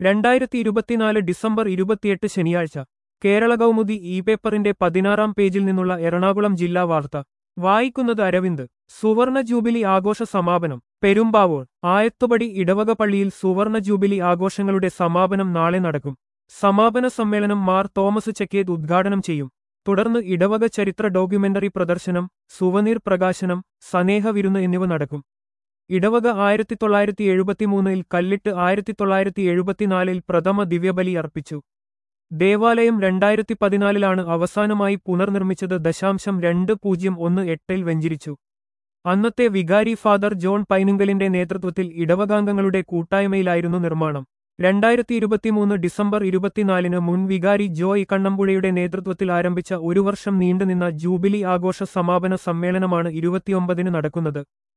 രണ്ടായിരത്തി ഇരുപത്തിനാല് ഡിസംബർ ഇരുപത്തിയെട്ട് ശനിയാഴ്ച കേരള കൗമുദി ഇ പേപ്പറിന്റെ പതിനാറാം പേജിൽ നിന്നുള്ള എറണാകുളം ജില്ലാ വാർത്ത വായിക്കുന്നത് അരവിന്ദ് സുവർണ ജൂബിലി ആഘോഷ സമാപനം പെരുമ്പാവൂർ ആയത്തുപടി ഇടവക പള്ളിയിൽ സുവർണ ജൂബിലി ആഘോഷങ്ങളുടെ സമാപനം നാളെ നടക്കും സമാപന സമ്മേളനം മാർ തോമസ് ചെക്കേത് ഉദ്ഘാടനം ചെയ്യും തുടർന്ന് ഇടവക ചരിത്ര ഡോക്യുമെന്ററി പ്രദർശനം സുവനീർ പ്രകാശനം സനേഹ വിരുന്ന് എന്നിവ നടക്കും ഇടവക ആയിരത്തി തൊള്ളായിരത്തി എഴുപത്തിമൂന്നിൽ കല്ലിട്ട് ആയിരത്തി തൊള്ളായിരത്തി എഴുപത്തിനാലിൽ പ്രഥമ ദിവ്യബലി അർപ്പിച്ചു ദേവാലയം രണ്ടായിരത്തി പതിനാലിലാണ് അവസാനമായി പുനർനിർമ്മിച്ചത് ദശാംശം രണ്ട് പൂജ്യം ഒന്ന് എട്ടിൽ വെഞ്ചിരിച്ചു അന്നത്തെ വികാരി ഫാദർ ജോൺ പൈനുങ്കലിന്റെ നേതൃത്വത്തിൽ ഇടവകാംഗങ്ങളുടെ കൂട്ടായ്മയിലായിരുന്നു നിർമ്മാണം രണ്ടായിരത്തി ഇരുപത്തിമൂന്ന് ഡിസംബർ ഇരുപത്തിനാലിന് മുൻ വികാരി ജോയ് കണ്ണമ്പുഴയുടെ നേതൃത്വത്തിൽ ആരംഭിച്ച ഒരു വർഷം നീണ്ടുനിന്ന ജൂബിലി ആഘോഷ സമാപന സമ്മേളനമാണ് ഇരുപത്തിയൊമ്പതിന് നടക്കുന്നത്